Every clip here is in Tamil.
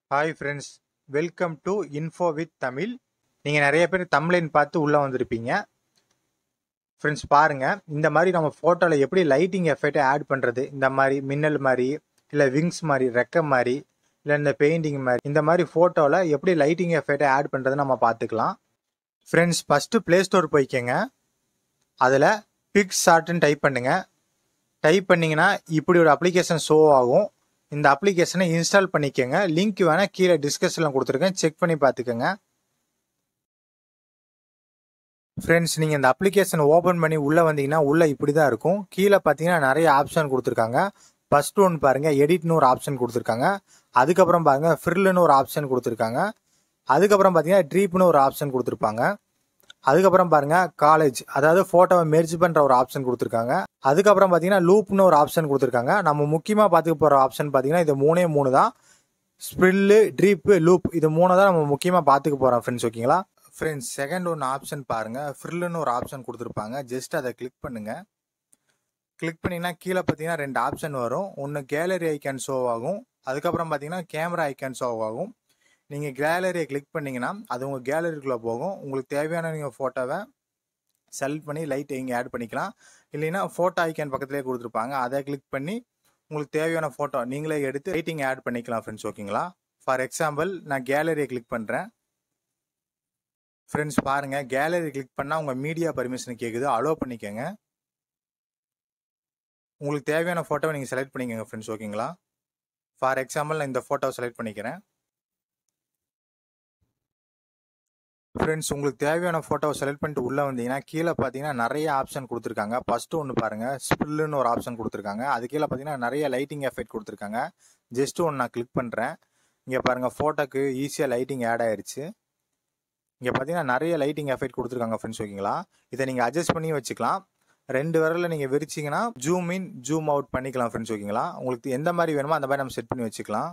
hi friends welcome to info with Tamil நீங்கள் நிறைய பேர் தமிழின் பார்த்து உள்ளே வந்திருப்பீங்க ஃப்ரெண்ட்ஸ் பாருங்கள் இந்த மாதிரி நம்ம ஃபோட்டோவில் எப்படி லைட்டிங் எஃபெக்டை ஆட் பண்ணுறது இந்த மாதிரி மின்னல் மாதிரி இல்லை விங்ஸ் மாதிரி ரெக்க மாதிரி இல்லை இந்த பெயிண்டிங் மாதிரி இந்த மாதிரி ஃபோட்டோவில் எப்படி லைட்டிங் எஃபெக்டை ஆட் பண்ணுறது நம்ம பார்த்துக்கலாம் ஃப்ரெண்ட்ஸ் ஃபஸ்ட்டு ப்ளே ஸ்டோர் போய்க்கங்க அதில் பிக்ஸ் ஷார்ட்னு டைப் பண்ணுங்கள் டைப் பண்ணிங்கன்னா இப்படி ஒரு அப்ளிகேஷன் ஷோ ஆகும் இந்த அப்ளிகேஷனை இன்ஸ்டால் பண்ணிக்கோங்க லிங்க் வேணால் கீழே டிஸ்கஷனில் கொடுத்துருக்கேன் செக் பண்ணி பார்த்துக்கோங்க ஃப்ரெண்ட்ஸ் நீங்கள் இந்த அப்ளிகேஷன் ஓப்பன் பண்ணி உள்ளே வந்தீங்கன்னா உள்ளே இப்படி தான் இருக்கும் கீழே பார்த்தீங்கன்னா நிறைய ஆப்ஷன் கொடுத்துருக்காங்க ஃபர்ஸ்ட் ஒன் பாருங்கள் எடிட்னு ஒரு ஆப்ஷன் கொடுத்துருக்காங்க அதுக்கப்புறம் பாருங்கள் ஃப்ரில்லுன்னு ஒரு ஆப்ஷன் கொடுத்துருக்காங்க அதுக்கப்புறம் பார்த்தீங்கன்னா ட்ரீப்னு ஒரு ஆப்ஷன் கொடுத்துருப்பாங்க அதுக்கப்புறம் பாருங்க காலேஜ் அதாவது ஃபோட்டோவை மெர்ஜ் பண்ணுற ஒரு ஆப்ஷன் கொடுத்துருக்காங்க அதுக்கப்புறம் பார்த்தீங்கன்னா லூப்னு ஒரு ஆப்ஷன் கொடுத்துருக்காங்க நம்ம முக்கியமாக பார்த்துக்க போகிற ஆப்ஷன் பார்த்தீங்கன்னா இது மூணே மூணு தான் ஸ்ப்ரில்லு ட்ரீப்பு லூப் இது மூணு தான் நம்ம முக்கியமாக பார்த்துக்க போகிறோம் ஃப்ரெண்ட்ஸ் ஓகேங்களா ஃப்ரெண்ட்ஸ் செகண்ட் ஒன்று ஆப்ஷன் பாருங்க ஃப்ரில்லுன்னு ஒரு ஆப்ஷன் கொடுத்துருப்பாங்க ஜஸ்ட் அதை கிளிக் பண்ணுங்க கிளிக் பண்ணிங்கன்னா கீழே பார்த்தீங்கன்னா ரெண்டு ஆப்ஷன் வரும் ஒன்று கேலரி ஐக்கான் ஷோ ஆகும் அதுக்கப்புறம் பார்த்தீங்கன்னா கேமரா ஐக்கான் ஷோ ஆகும் நீங்கள் கேலரியை கிளிக் பண்ணிங்கன்னா அது உங்கள் கேலரிக்குள்ளே போகும் உங்களுக்கு தேவையான நீங்கள் ஃபோட்டோவை செலக்ட் பண்ணி லைட் இங்கே ஆட் பண்ணிக்கலாம் இல்லைன்னா ஃபோட்டோ ஐக்கான் பக்கத்துலேயே கொடுத்துருப்பாங்க அதை கிளிக் பண்ணி உங்களுக்கு தேவையான ஃபோட்டோ நீங்களே எடுத்து லைட்டிங் ஆட் பண்ணிக்கலாம் ஃப்ரெண்ட்ஸ் ஓகேங்களா ஃபார் எக்ஸாம்பிள் நான் கேலரியை கிளிக் பண்ணுறேன் ஃப்ரெண்ட்ஸ் பாருங்கள் கேலரி கிளிக் பண்ணால் உங்கள் மீடியா பர்மிஷன் கேட்குது அலோவ் பண்ணிக்கோங்க உங்களுக்கு தேவையான ஃபோட்டோவை நீங்கள் செலக்ட் பண்ணிக்கோங்க ஃப்ரெண்ட்ஸ் ஓகேங்களா ஃபார் எக்ஸாம்பிள் நான் இந்த ஃபோட்டோவை செலக்ட் பண்ணிக்கிறேன் ஃப்ரெண்ட்ஸ் உங்களுக்கு தேவையான ஃபோட்டோவை செலக்ட் பண்ணிட்டு உள்ளே வந்தீங்கன்னா கீழே பார்த்தீங்கன்னா நிறைய ஆப்ஷன் கொடுத்துருக்காங்க ஃபஸ்ட்டு ஒன்று பாருங்கள் ஸ்பில்லுன்னு ஒரு ஆப்ஷன் கொடுத்துருக்காங்க அது கீழே பார்த்தீங்கன்னா நிறைய லைட்டிங் எஃபெக்ட் கொடுத்துருக்காங்க ஜஸ்ட் ஒன்று நான் கிளிக் பண்ணுறேன் இங்கே பாருங்கள் ஃபோட்டோக்கு ஈஸியாக லைட்டிங் ஆட் ஆயிடுச்சு இங்கே பார்த்தீங்கன்னா நிறைய லைட்டிங் எஃபெக்ட் கொடுத்துருக்காங்க ஃப்ரெண்ட்ஸ் ஓகேங்களா இதை நீங்கள் அட்ஜஸ்ட் பண்ணி வச்சுக்கலாம் ரெண்டு விரலில் நீங்கள் விரிச்சிங்கன்னா ஜூம் இன் ஜூம் அவுட் பண்ணிக்கலாம் ஃப்ரெண்ட்ஸ் ஓகேங்களா உங்களுக்கு எந்த மாதிரி வேணுமோ அந்த மாதிரி நம்ம செட் பண்ணி வச்சுக்கலாம்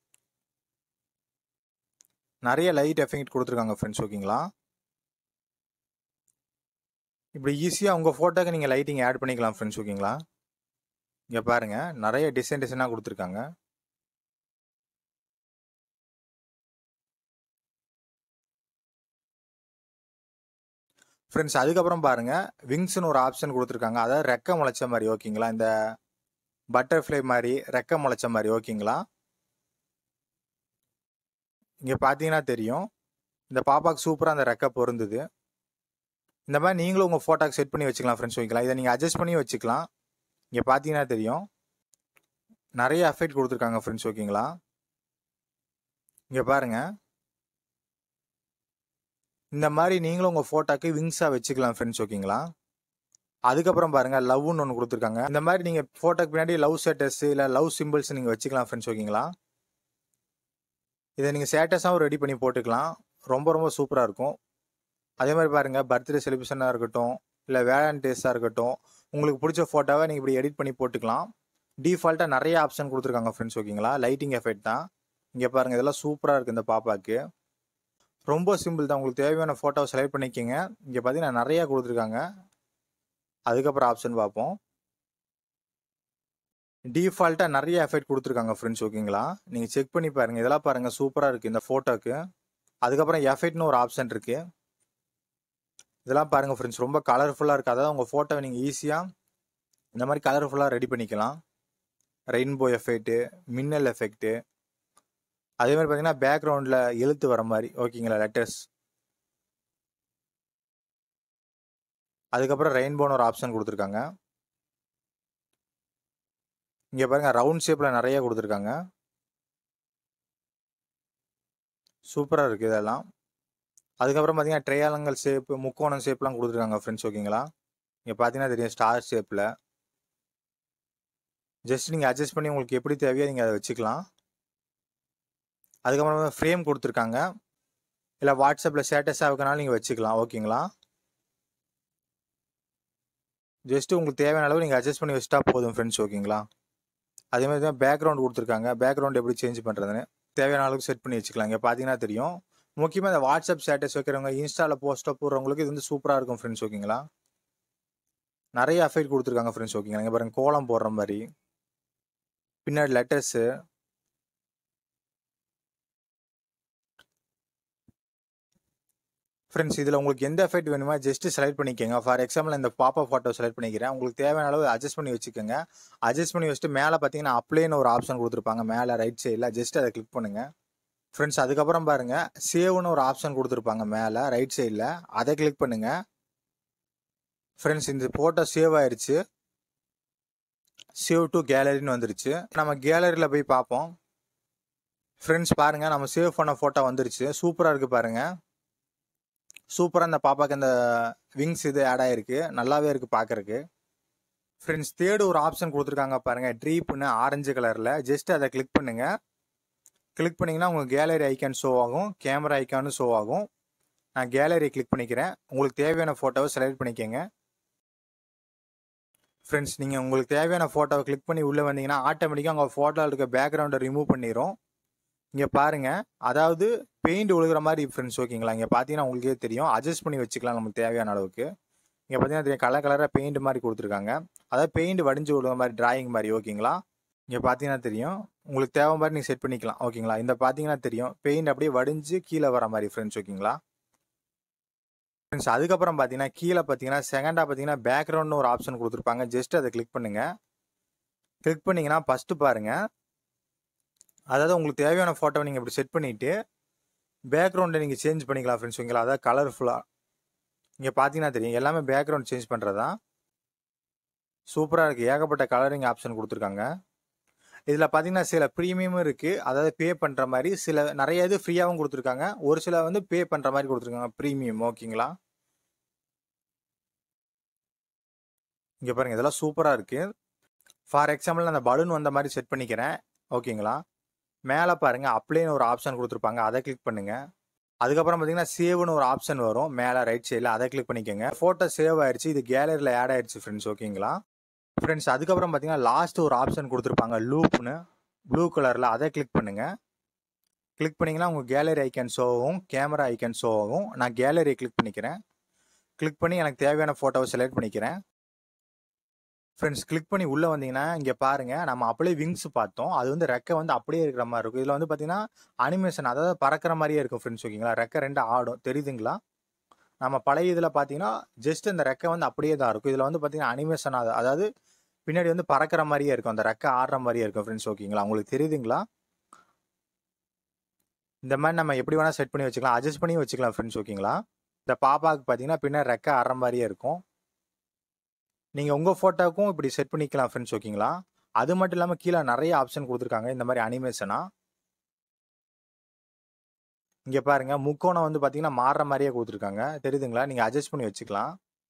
நிறைய லைட் எஃபெக்ட் கொடுத்துருக்காங்க ஃப்ரெண்ட்ஸ் ஓகேங்களா இப்படி ஈஸியாக உங்கள் ஃபோட்டோக்கு நீங்கள் லைட்டிங் ஆட் பண்ணிக்கலாம் ஃப்ரெண்ட்ஸ் ஓகேங்களா இங்கே பாருங்கள் நிறைய டிசைன் டிசைனாக கொடுத்துருக்காங்க ஃப்ரெண்ட்ஸ் அதுக்கப்புறம் பாருங்கள் விங்ஸ்னு ஒரு ஆப்ஷன் கொடுத்துருக்காங்க அதாவது ரெக்க முளைச்ச மாதிரி ஓகேங்களா இந்த பட்டர்ஃப்ளை மாதிரி ரெக்க முளைச்ச மாதிரி ஓகேங்களா இங்கே பார்த்தீங்கன்னா தெரியும் இந்த பாப்பாக்கு சூப்பராக அந்த ரெக்கை பொருந்துது இந்த மாதிரி நீங்களும் உங்கள் ஃபோட்டோக்கு செட் பண்ணி வச்சுக்கலாம் ஃப்ரெண்ட்ஸ் வைக்கலாம் இதை நீங்கள் அட்ஜஸ்ட் பண்ணி வச்சுக்கலாம் இங்கே பார்த்தீங்கன்னா தெரியும் நிறைய எஃபெக்ட் கொடுத்துருக்காங்க ஃப்ரெண்ட்ஸ் ஓகேங்களா இங்கே பாருங்க இந்த மாதிரி நீங்களும் உங்கள் ஃபோட்டோக்கு விங்ஸாக வச்சுக்கலாம் ஃப்ரெண்ட்ஸ் ஓகேங்களா அதுக்கப்புறம் பாருங்க லவ்னு ஒன்று கொடுத்துருக்காங்க இந்த மாதிரி நீங்கள் ஃபோட்டோக்கு பின்னாடி லவ் ஸ்டேட்டஸ் இல்லை லவ் சிம்பிள்ஸ் நீங்கள் வச்சுக்கலாம் ஃப்ரெண்ட்ஸ் ஓகேங்களா இதை நீங்கள் ஸ்டேட்டஸாகவும் ரெடி பண்ணி போட்டுக்கலாம் ரொம்ப ரொம்ப சூப்பராக இருக்கும் அதே மாதிரி பாருங்கள் பர்த்டே செலிப்ரேஷனாக இருக்கட்டும் இல்லை வேலண்டைஸாக இருக்கட்டும் உங்களுக்கு பிடிச்ச ஃபோட்டோவை நீங்கள் இப்படி எடிட் பண்ணி போட்டுக்கலாம் டிஃபால்ட்டாக நிறைய ஆப்ஷன் கொடுத்துருக்காங்க ஃப்ரெண்ட்ஸ் ஓகேங்களா லைட்டிங் எஃபெக்ட் தான் இங்கே பாருங்கள் இதெல்லாம் சூப்பராக இருக்குது இந்த பாப்பாக்கு ரொம்ப சிம்பிள் தான் உங்களுக்கு தேவையான ஃபோட்டோவை செலக்ட் பண்ணிக்கோங்க இங்கே பார்த்தீங்கன்னா நிறையா கொடுத்துருக்காங்க அதுக்கப்புறம் ஆப்ஷன் பார்ப்போம் டிஃபால்ட்டாக நிறைய எஃபெக்ட் கொடுத்துருக்காங்க ஃப்ரெண்ட்ஸ் ஓகேங்களா நீங்கள் செக் பண்ணி பாருங்கள் இதெல்லாம் பாருங்கள் சூப்பராக இருக்குது இந்த ஃபோட்டோக்கு அதுக்கப்புறம் எஃபெக்ட்னு ஒரு ஆப்ஷன் இருக்குது இதெல்லாம் பாருங்கள் ஃப்ரெண்ட்ஸ் ரொம்ப கலர்ஃபுல்லாக இருக்குது அதாவது உங்கள் ஃபோட்டோவை நீங்கள் ஈஸியாக இந்த மாதிரி கலர்ஃபுல்லாக ரெடி பண்ணிக்கலாம் ரெயின்போ எஃபெக்ட்டு மின்னல் எஃபெக்ட்டு அதே மாதிரி பார்த்தீங்கன்னா பேக்ரவுண்டில் எழுத்து வர மாதிரி ஓகேங்களா லெட்டர்ஸ் அதுக்கப்புறம் ரெயின்போன்னு ஒரு ஆப்ஷன் கொடுத்துருக்காங்க இங்கே பாருங்க ரவுண்ட் ஷேப்பில் நிறைய கொடுத்துருக்காங்க சூப்பராக இருக்குது இதெல்லாம் அதுக்கப்புறம் பார்த்தீங்கன்னா ட்ரையாலங்கல் ஷேப்பு முக்கோணம் ஷேப்லாம் கொடுத்துருக்காங்க ஃப்ரெண்ட்ஸ் ஓகேங்களா இங்கே பார்த்தீங்கன்னா தெரியும் ஸ்டார் ஷேப்பில் ஜஸ்ட் நீங்கள் அட்ஜஸ்ட் பண்ணி உங்களுக்கு எப்படி தேவையோ நீங்கள் அதை வச்சுக்கலாம் அதுக்கப்புறம் ஃப்ரேம் கொடுத்துருக்காங்க இல்லை வாட்ஸ்அப்பில் ஸ்டேட்டஸாக இருக்கனாலும் நீங்கள் வச்சுக்கலாம் ஓகேங்களா ஜஸ்ட்டு உங்களுக்கு தேவையான அளவு நீங்கள் அட்ஜஸ்ட் பண்ணி வச்சுட்டா போதும் ஃப்ரெண்ட்ஸ் ஓகேங்களா அதே மாதிரி தான் பேக்ரவுண்ட் கொடுத்துருக்காங்க பேக்ரவுண்ட் எப்படி சேஞ்ச் பண்ணுறதுன்னு தேவையான அளவுக்கு செட் பண்ணி வச்சுக்கலாம் இங்கே பார்த்தீங்கன்னா தெரியும் முக்கியமாக இந்த வாட்ஸ்அப் ஸ்டேட்டஸ் வைக்கிறவங்க இன்ஸ்டாவில் போஸ்ட்டாக போடுறவங்களுக்கு இது வந்து சூப்பராக இருக்கும் ஃப்ரெண்ட்ஸ் ஓகேங்களா நிறைய அஃபெக்ட் கொடுத்துருக்காங்க ஃப்ரெண்ட்ஸ் ஓகேங்களா இங்கே பாருங்க கோலம் போடுற மாதிரி பின்னாடி லெட்டர்ஸு ஃப்ரெண்ட்ஸ் இதில் உங்களுக்கு எந்த எஃபெக்ட் வேணுமோ ஜஸ்ட் செலக்ட் பண்ணிக்கோங்க ஃபார் எக்ஸாம்பிள் இந்த பாப்பா ஃபோட்டோ செலக்ட் பண்ணிக்கிறேன் உங்களுக்கு தேவையான அளவு அட்ஜஸ்ட் பண்ணி வச்சுக்கோங்க அட்ஜஸ்ட் பண்ணி வச்சுட்டு மேலே பார்த்தீங்கன்னா அப்ளேன்னு ஒரு ஆப்ஷன் கொடுத்துருப்பாங்க மேலே ரைட் சைடில் ஜஸ்ட் அதை கிளிக் பண்ணுங்கள் ஃப்ரெண்ட்ஸ் அதுக்கப்புறம் பாருங்கள் சேவ்னு ஒரு ஆப்ஷன் கொடுத்துருப்பாங்க மேலே ரைட் சைடில் அதை கிளிக் பண்ணுங்கள் ஃப்ரெண்ட்ஸ் இந்த ஃபோட்டோ சேவ் ஆயிடுச்சு சேவ் டு கேலரின்னு வந்துருச்சு நம்ம கேலரியில் போய் பார்ப்போம் ஃப்ரெண்ட்ஸ் பாருங்கள் நம்ம சேவ் பண்ண ஃபோட்டோ வந்துருச்சு சூப்பராக இருக்குது பாருங்கள் சூப்பராக இந்த பாப்பாக்கு இந்த விங்ஸ் இது ஆட் ஆகிருக்கு நல்லாவே இருக்குது பார்க்குறக்கு ஃப்ரெண்ட்ஸ் தேர்டு ஒரு ஆப்ஷன் கொடுத்துருக்காங்க பாருங்கள் ட்ரீப்னு ஆரஞ்சு கலரில் ஜஸ்ட் அதை கிளிக் பண்ணுங்கள் கிளிக் பண்ணிங்கன்னா உங்கள் கேலரி ஐக்கான் ஷோ ஆகும் கேமரா ஐக்கானும் ஷோ ஆகும் நான் கேலரி கிளிக் பண்ணிக்கிறேன் உங்களுக்கு தேவையான ஃபோட்டோவை செலக்ட் பண்ணிக்கோங்க ஃப்ரெண்ட்ஸ் நீங்கள் உங்களுக்கு தேவையான ஃபோட்டோவை கிளிக் பண்ணி உள்ளே வந்தீங்கன்னா ஆட்டோமேட்டிக்காக உங்கள் ஃபோட்டோவில் இருக்க பேக்ரவுண்டை ரிமூவ் பண்ணிடும் இங்கே பாருங்கள் அதாவது பெயிண்ட் விழுகிற மாதிரி ஃப்ரெண்ட்ஸ் ஓகேங்களா இங்கே பார்த்தீங்கன்னா உங்களுக்கே தெரியும் அட்ஜஸ்ட் பண்ணி வச்சுக்கலாம் நமக்கு தேவையான அளவுக்கு இங்கே பார்த்தீங்கன்னா தெரியும் கலர் கலராக பெயிண்ட் மாதிரி கொடுத்துருக்காங்க அதாவது பெயிண்ட் வடிஞ்சு விழுகிற மாதிரி டிராயிங் மாதிரி ஓகேங்களா இங்கே பார்த்தீங்கன்னா தெரியும் உங்களுக்கு தேவை மாதிரி நீங்கள் செட் பண்ணிக்கலாம் ஓகேங்களா இந்த பார்த்தீங்கன்னா தெரியும் பெயிண்ட் அப்படியே வடிஞ்சு கீழே வர மாதிரி ஃப்ரெண்ட்ஸ் ஓகேங்களா ஃப்ரெண்ட்ஸ் அதுக்கப்புறம் பார்த்தீங்கன்னா கீழே பார்த்தீங்கன்னா செகண்டாக பார்த்தீங்கன்னா பேக்ரவுண்ட்னு ஒரு ஆப்ஷன் கொடுத்துருப்பாங்க ஜஸ்ட் அதை கிளிக் பண்ணுங்கள் கிளிக் பண்ணிங்கன்னா ஃபஸ்ட்டு பாருங்கள் அதாவது உங்களுக்கு தேவையான ஃபோட்டோவை நீங்கள் இப்படி செட் பண்ணிவிட்டு பேக்ரவுண்டை நீங்கள் சேஞ்ச் பண்ணிக்கலாம் ஃப்ரெண்ட்ஸ் ஓகேங்களா அதாவது கலர்ஃபுல்லாக இங்கே பார்த்தீங்கன்னா தெரியும் எல்லாமே பேக்ரவுண்ட் சேஞ்ச் பண்ணுறது தான் சூப்பராக இருக்குது ஏகப்பட்ட கலரிங் ஆப்ஷன் கொடுத்துருக்காங்க இதில் பார்த்தீங்கன்னா சில ப்ரீமியமும் இருக்குது அதாவது பே பண்ணுற மாதிரி சில நிறைய இது ஃப்ரீயாகவும் கொடுத்துருக்காங்க ஒரு சில வந்து பே பண்ணுற மாதிரி கொடுத்துருக்காங்க ப்ரீமியம் ஓகேங்களா இங்கே பாருங்கள் இதெல்லாம் சூப்பராக இருக்குது ஃபார் எக்ஸாம்பிள் அந்த பலூன் வந்த மாதிரி செட் பண்ணிக்கிறேன் ஓகேங்களா மேலே பாருங்கள் அப்ளேன்னு ஒரு ஆப்ஷன் கொடுத்துருப்பாங்க அதை கிளிக் பண்ணுங்கள் அதுக்கப்புறம் பார்த்தீங்கன்னா சேவ்னு ஒரு ஆப்ஷன் வரும் மேலே ரைட் சைடில் அதை கிளிக் பண்ணிக்கோங்க ஃபோட்டோ சேவ் ஆயிடுச்சு இது கேலரியில் ஆட் ஆயிடுச்சு ஃப்ரெண்ட்ஸ் ஓகேங்களா ஃப்ரெண்ட்ஸ் அதுக்கப்புறம் பார்த்தீங்கன்னா லாஸ்ட் ஒரு ஆப்ஷன் கொடுத்துருப்பாங்க லூப்னு ப்ளூ கலரில் அதை கிளிக் பண்ணுங்கள் கிளிக் பண்ணிங்கன்னா உங்கள் கேலரி ஐக்கன் ஷோ ஆகும் கேமரா ஐக்கன் ஷோ ஆகும் நான் கேலரியை கிளிக் பண்ணிக்கிறேன் கிளிக் பண்ணி எனக்கு தேவையான ஃபோட்டோவை செலக்ட் பண்ணிக்கிறேன் ஃப்ரெண்ட்ஸ் கிளிக் பண்ணி உள்ளே வந்தீங்கன்னா இங்கே பாருங்கள் நம்ம அப்படியே விங்ஸ் பார்த்தோம் அது வந்து ரெக்கை வந்து அப்படியே இருக்கிற மாதிரி இருக்கும் இதில் வந்து பார்த்தீங்கன்னா அனிமேஷன் அதாவது பறக்கிற மாதிரியே இருக்கும் ஃப்ரெண்ட்ஸ் ஓகேங்களா ரெக்கை ரெண்டு ஆடும் தெரியுதுங்களா நம்ம பழைய இதில் பார்த்தீங்கன்னா ஜஸ்ட் இந்த ரெக்கை வந்து அப்படியே தான் இருக்கும் இதில் வந்து பார்த்தீங்கன்னா அனிமேஷன் அதாவது பின்னாடி வந்து பறக்கிற மாதிரியே இருக்கும் அந்த ரெக்கை ஆடுற மாதிரியே இருக்கும் ஃப்ரெண்ட்ஸ் ஓகேங்களா உங்களுக்கு தெரியுதுங்களா இந்த மாதிரி நம்ம எப்படி வேணால் செட் பண்ணி வச்சுக்கலாம் அட்ஜஸ்ட் பண்ணி வச்சுக்கலாம் ஃப்ரெண்ட்ஸ் ஓகேங்களா இந்த பாப்பாவுக்கு பார்த்தீங்கன்னா பின்னாடி ரெக்கை ஆடுற மாதிரியே இருக்கும் நீங்கள் உங்கள் ஃபோட்டோவுக்கும் இப்படி செட் பண்ணிக்கலாம் ஃப்ரெண்ட்ஸ் ஓகேங்களா அது மட்டும் இல்லாமல் கீழே நிறைய ஆப்ஷன் கொடுத்துருக்காங்க இந்த மாதிரி அனிமேஷனாக இங்கே பாருங்க முக்கோணம் வந்து பார்த்தீங்கன்னா மாறுற மாதிரியே கொடுத்துருக்காங்க தெரியுதுங்களா நீங்கள் அட்ஜஸ்ட் பண்ணி வச்சுக்கலாம்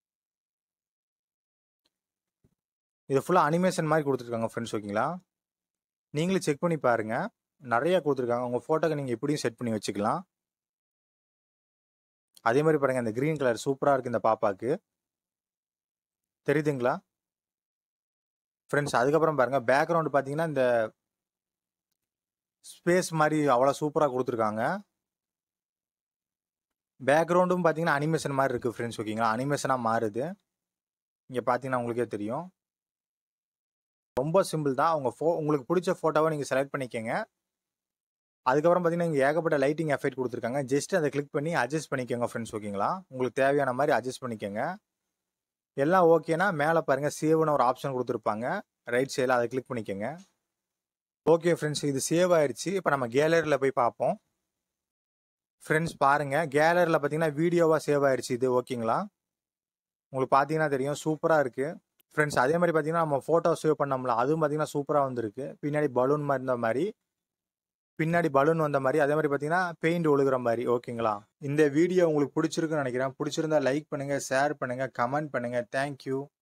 இது ஃபுல்லாக அனிமேஷன் மாதிரி கொடுத்துருக்காங்க ஃப்ரெண்ட்ஸ் ஓகேங்களா நீங்களும் செக் பண்ணி பாருங்க நிறைய கொடுத்துருக்காங்க உங்கள் ஃபோட்டோக்கு நீங்கள் இப்படியும் செட் பண்ணி வச்சுக்கலாம் அதே மாதிரி பாருங்க இந்த க்ரீன் கலர் சூப்பராக இருக்குது இந்த பாப்பாக்கு தெரியுதுங்களா ஃப்ரெண்ட்ஸ் அதுக்கப்புறம் பாருங்க பேக்ரவுண்டு பார்த்தீங்கன்னா இந்த ஸ்பேஸ் மாதிரி அவ்வளோ சூப்பராக கொடுத்துருக்காங்க பேக்ரவுண்டும் பார்த்தீங்கன்னா அனிமேஷன் மாதிரி இருக்குது ஃப்ரெண்ட்ஸ் ஓகேங்களா அனிமேஷனாக மாறுது இங்கே பார்த்தீங்கன்னா உங்களுக்கே தெரியும் ரொம்ப சிம்பிள் தான் உங்கள் ஃபோ உங்களுக்கு பிடிச்ச ஃபோட்டோவை நீங்கள் செலக்ட் பண்ணிக்கோங்க அதுக்கப்புறம் பார்த்தீங்கன்னா இங்கே ஏகப்பட்ட லைட்டிங் எஃபெக்ட் கொடுத்துருக்காங்க ஜஸ்ட் அதை கிளிக் பண்ணி அட்ஜஸ்ட் பண்ணிக்கோங்க ஃப்ரெண்ட்ஸ் ஓகேங்களா உங்களுக்கு தேவையான மாதிரி அட்ஜஸ்ட் பண்ணிக்கோங்க எல்லாம் ஓகேனா மேலே பாருங்கள் சேவ்னு ஒரு ஆப்ஷன் கொடுத்துருப்பாங்க ரைட் சைடில் அதை கிளிக் பண்ணிக்கோங்க ஓகே ஃப்ரெண்ட்ஸ் இது சேவ் ஆயிடுச்சு இப்போ நம்ம கேலரியில் போய் பார்ப்போம் ஃப்ரெண்ட்ஸ் பாருங்கள் கேலரியில் பார்த்தீங்கன்னா வீடியோவாக சேவ் ஆயிடுச்சு இது ஓகேங்களா உங்களுக்கு பார்த்தீங்கன்னா தெரியும் சூப்பராக இருக்குது ஃப்ரெண்ட்ஸ் அதே மாதிரி பார்த்தீங்கன்னா நம்ம ஃபோட்டோ சேவ் பண்ணோம்ல அதுவும் பார்த்தீங்கன்னா சூப்பராக வந்திருக்கு பின்னாடி பலூன் மாதிரி இருந்த மாதிரி பின்னாடி பலூன் வந்த மாதிரி அதே மாதிரி பார்த்தீங்கன்னா பெயிண்ட் ஒழுகுற மாதிரி ஓகேங்களா இந்த வீடியோ உங்களுக்கு பிடிச்சிருக்குன்னு நினைக்கிறேன் பிடிச்சிருந்தா லைக் பண்ணுங்கள் ஷேர் பண்ணுங்கள் கமெண்ட் பண்ணுங்கள் தேங்க்யூ